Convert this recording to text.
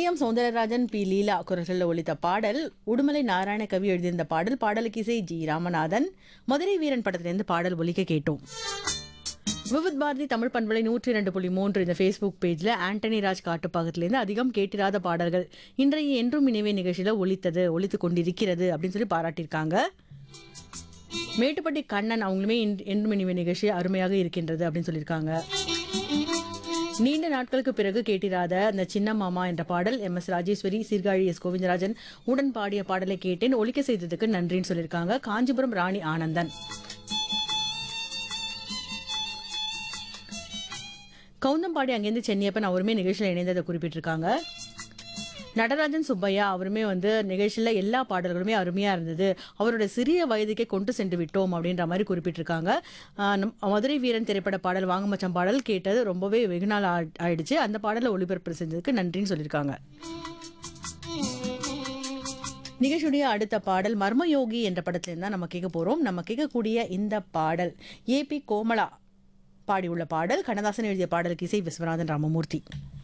M Soundararajan B லீலா குரல்களில் ஒலித்த பாடல் உடுமலை நாராயண கவி எழுதியிருந்த பாடல் பாடலுக்கு இசை ஜி ராமநாதன் மதுரை வீரன் படத்திலிருந்து பாடல் ஒலிக்க கேட்டோம் விவித் பாரதி தமிழ் பண்பலை நூற்றி ரெண்டு புள்ளி மூன்று இந்த ஃபேஸ்புக் பேஜில் ஆண்டனி ராஜ் காட்டுப்பாக்கத்திலேருந்து அதிகம் கேட்டிராத பாடல்கள் இன்றைய என்றும் இனிவே நிகழ்ச்சியில் ஒலித்தது ஒலித்து கொண்டிருக்கிறது அப்படின்னு சொல்லி பாராட்டியிருக்காங்க மேட்டுப்பட்டி கண்ணன் அவங்களுமே இன்- என்றும் இனிவே நிகழ்ச்சி அருமையாக இருக்கின்றது அப்படின்னு சொல்லியிருக்காங்க நீண்ட நாட்களுக்கு பிறகு கேட்டிராத அந்த சின்ன மாமா என்ற பாடல் M S Rajeswari Sirkazhi S Govindarajan உடன் பாடிய பாடலை கேட்டேன் ஒலிக்க செய்ததுக்கு நன்றின்னு சொல்லியிருக்காங்க காஞ்சிபுரம் ராணி ஆனந்தன் கவுந்தம்பாடி அங்கேருந்து சென்னியப்பன் அவருமே நிகழ்ச்சியில் இணைந்ததை குறிப்பிட்டிருக்காங்க நடராஜன் சுப்பையா அவருமே வந்து நிகழ்ச்சியில் எல்லா பாடல்களுமே அருமையாக இருந்தது அவரோட சிறிய வயதுக்கே கொண்டு சென்று விட்டோம் அப்படின்ற மாதிரி குறிப்பிட்டிருக்காங்க ஆஹ் நம் மதுரை வீரன் திரைப்பட பாடல் வாங்க மச்சான் பாடல் கேட்டது ரொம்பவே வெகு நாள் ஆ- ஆயிடுச்சு அந்த பாடலை ஒளிபரப்பு செஞ்சதுக்கு நன்றின்னு சொல்லியிருக்காங்க நிகழ்ச்சியுடைய அடுத்த பாடல் மர்மயோகி என்ற படத்துலேருந்து தான் நம்ம கேட்க போகிறோம் நம்ம கேட்கக்கூடிய இந்த பாடல் ஏபி கோமலா பாடியுள்ள பாடல் கண்ணதாசன் எழுதிய பாடலுக்கு இசை விஸ்வநாதன் ராமமூர்த்தி